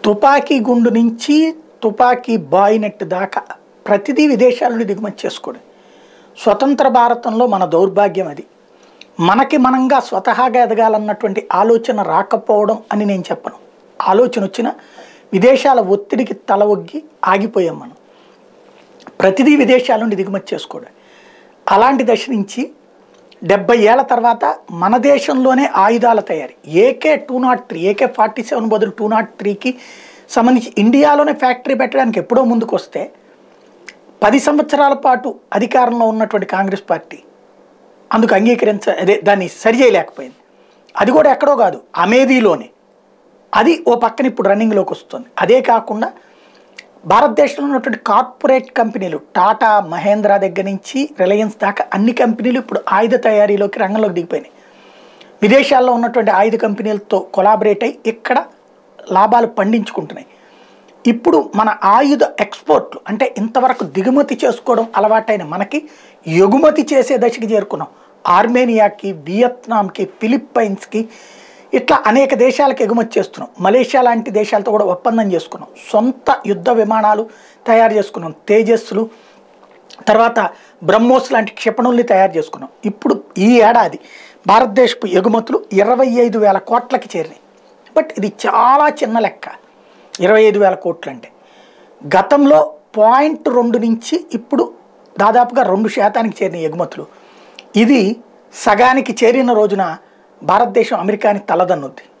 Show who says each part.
Speaker 1: తుపాకీ గుండు నుంచి తుపాకీ బాయినెట్ దాకా ప్రతిదీ విదేశాల నుండి దిగుమతి చేసుకోవడం స్వతంత్ర భారతంలో మన దౌర్భాగ్యం అది మనకి మనంగా స్వతహాగా ఎదగాలన్నటువంటి ఆలోచన రాకపోవడం అని నేను చెప్పను ఆలోచన వచ్చిన విదేశాల ఒత్తిడికి తల ఒగ్గి ఆగిపోయాం మనం ప్రతిదీ విదేశాల నుండి దిగుమతి చేసుకోవడం అలాంటి దశ నుంచి డెబ్బై ఏళ్ల తర్వాత మన దేశంలోనే ఆయుధాల తయారీ AK two not three AK forty seven బదులు టూ నాట్ త్రీకి సంబంధించి ఇండియాలోనే ఫ్యాక్టరీ పెట్టడానికి ఎప్పుడో ముందుకు వస్తే పది సంవత్సరాల పాటు అధికారంలో ఉన్నటువంటి కాంగ్రెస్ పార్టీ అందుకు అంగీకరించ అదే దాన్ని సరి చేయలేకపోయింది అది కూడా ఎక్కడో కాదు అమేధీలోనే అది ఓ పక్కన ఇప్పుడు రన్నింగ్లోకి వస్తుంది అదే కాకుండా భారతదేశంలో ఉన్నటువంటి కార్పొరేట్ కంపెనీలు టాటా మహేంద్ర దగ్గర నుంచి రిలయన్స్ దాకా అన్ని కంపెనీలు ఇప్పుడు ఆయుధ తయారీలోకి రంగంలోకి దిగిపోయినాయి విదేశాల్లో ఉన్నటువంటి ఆయుధ కంపెనీలతో కొలాబరేట్ అయి ఇక్కడ లాభాలు పండించుకుంటున్నాయి ఇప్పుడు మన ఆయుధ ఎక్స్పోర్ట్లు అంటే ఇంతవరకు దిగుమతి చేసుకోవడం అలవాటైన మనకి ఎగుమతి చేసే దశకి చేరుకున్నాం ఆర్మేనియాకి వియత్నాంకి ఫిలిప్పైన్స్కి ఇట్లా అనేక దేశాలకు ఎగుమతి చేస్తున్నాం మలేషియా లాంటి దేశాలతో కూడా ఒప్పందం చేసుకున్నాం సొంత యుద్ధ విమానాలు తయారు చేసుకున్నాం తేజస్సులు తర్వాత బ్రహ్మోస్ లాంటి క్షిపణుల్ని తయారు చేసుకున్నాం ఇప్పుడు ఈ ఏడాది భారతదేశపు ఎగుమతులు ఇరవై ఐదు వేల కోట్లకి చేరినాయి బట్ ఇది చాలా చిన్న లెక్క ఇరవై ఐదు వేల కోట్లు అంటే గతంలో పాయింట్ రెండు నుంచి ఇప్పుడు దాదాపుగా రెండు శాతానికి చేరిన ఎగుమతులు ఇది సగానికి చేరిన రోజున భారతదేశం అమెరికాని తలదన్నుద్ది